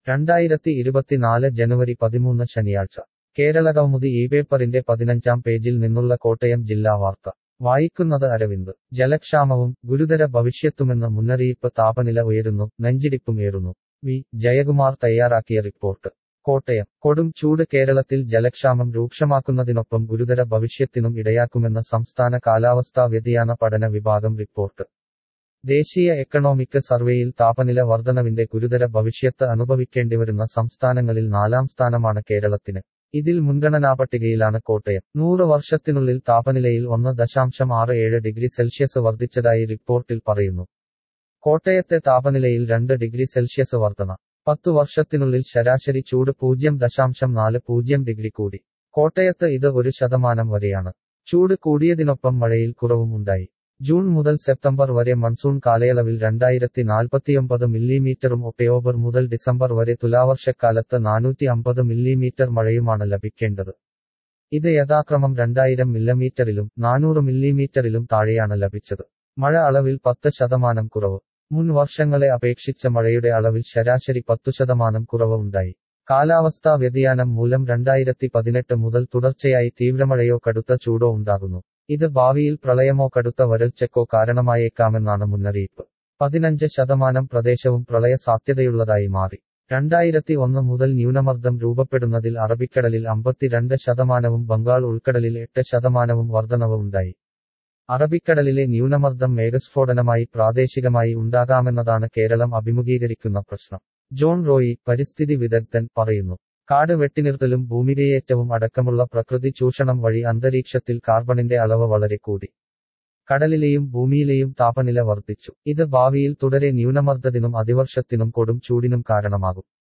രണ്ടായിരത്തി ഇരുപത്തിനാല് ജനുവരി പതിമൂന്ന് ശനിയാഴ്ച കേരളകൗമുദി ഈ പേപ്പറിന്റെ പതിനഞ്ചാം പേജിൽ നിന്നുള്ള കോട്ടയം ജില്ലാ വാർത്ത വായിക്കുന്നത് അരവിന്ദ് ജലക്ഷാമവും ഗുരുതര ഭവിഷ്യത്തുമെന്ന് മുന്നറിയിപ്പ് താപനില ഉയരുന്നു നെഞ്ചിടിപ്പും ഏറുന്നു വി ജയകുമാർ തയ്യാറാക്കിയ റിപ്പോർട്ട് കോട്ടയം കൊടും ചൂട് കേരളത്തിൽ ജലക്ഷാമം രൂക്ഷമാക്കുന്നതിനൊപ്പം ഗുരുതര ഭവിഷ്യത്തിനും ഇടയാക്കുമെന്ന് സംസ്ഥാന കാലാവസ്ഥാ വ്യതിയാന പഠന വിഭാഗം റിപ്പോർട്ട് ദേശീയ എക്കണോമിക് സർവേയിൽ താപനില വർധനവിന്റെ ഗുരുതര ഭവിഷ്യത്ത് അനുഭവിക്കേണ്ടിവരുന്ന സംസ്ഥാനങ്ങളിൽ നാലാം സ്ഥാനമാണ് കേരളത്തിന് ഇതിൽ മുൻഗണനാ പട്ടികയിലാണ് കോട്ടയം നൂറ് വർഷത്തിനുള്ളിൽ താപനിലയിൽ ഒന്ന് ദശാംശം ആറ് ഏഴ് ഡിഗ്രി സെൽഷ്യസ് വർദ്ധിച്ചതായി റിപ്പോർട്ടിൽ പറയുന്നു കോട്ടയത്തെ താപനിലയിൽ രണ്ട് ഡിഗ്രി സെൽഷ്യസ് വർധന പത്തു വർഷത്തിനുള്ളിൽ ശരാശരി ചൂട് പൂജ്യം ദശാംശം നാല് പൂജ്യം ഡിഗ്രി കൂടി കോട്ടയത്ത് ഇത് ഒരു ശതമാനം വരെയാണ് ചൂട് കൂടിയതിനൊപ്പം മഴയിൽ കുറവും ഉണ്ടായി ജൂൺ മുതൽ സെപ്റ്റംബർ വരെ മൺസൂൺ കാലയളവിൽ രണ്ടായിരത്തി നാൽപ്പത്തിയൊമ്പത് മില്ലിമീറ്ററും ഒക്ടോബർ മുതൽ ഡിസംബർ വരെ തുലാവർഷക്കാലത്ത് നാനൂറ്റി അമ്പത് മില്ലിമീറ്റർ മഴയുമാണ് ലഭിക്കേണ്ടത് ഇത് യഥാക്രമം രണ്ടായിരം മില്ലിമീറ്ററിലും നാനൂറ് മില്ലിമീറ്ററിലും താഴെയാണ് ലഭിച്ചത് മഴ അളവിൽ പത്ത് ശതമാനം കുറവ് മുൻ വർഷങ്ങളെ അപേക്ഷിച്ച മഴയുടെ അളവിൽ ശരാശരി പത്തു ശതമാനം കുറവ് ഉണ്ടായി കാലാവസ്ഥാ വ്യതിയാനം മൂലം രണ്ടായിരത്തി പതിനെട്ട് മുതൽ തുടർച്ചയായി തീവ്രമഴയോ കടുത്ത ചൂടോ ഉണ്ടാകുന്നു ഇത് ഭാവിയിൽ പ്രളയമോ കടുത്ത വരൾച്ചക്കോ കാരണമായേക്കാമെന്നാണ് മുന്നറിയിപ്പ് പതിനഞ്ച് ശതമാനം പ്രദേശവും പ്രളയ സാധ്യതയുള്ളതായി മാറി രണ്ടായിരത്തി ഒന്ന് മുതൽ ന്യൂനമർദ്ദം രൂപപ്പെടുന്നതിൽ അറബിക്കടലിൽ അമ്പത്തിരണ്ട് ശതമാനവും ബംഗാൾ ഉൾക്കടലിൽ എട്ട് ശതമാനവും വർധനവ് ഉണ്ടായി അറബിക്കടലിലെ ന്യൂനമർദ്ദം മേഘസ്ഫോടനമായി പ്രാദേശികമായി ഉണ്ടാകാമെന്നതാണ് കേരളം അഭിമുഖീകരിക്കുന്ന പ്രശ്നം ജോൺ റോയി പരിസ്ഥിതി വിദഗ്ധൻ പറയുന്നു കാട് വെട്ടിനിർത്തലും ഭൂമികയേറ്റവും അടക്കമുള്ള പ്രകൃതി ചൂഷണം വഴി അന്തരീക്ഷത്തിൽ കാർബണിന്റെ അളവ് വളരെ കൂടി കടലിലെയും ഭൂമിയിലെയും താപനില വർദ്ധിച്ചു ഇത് ഭാവിയിൽ തുടരെ ന്യൂനമർദ്ദത്തിനും അതിവർഷത്തിനും കൊടും ചൂടിനും കാരണമാകും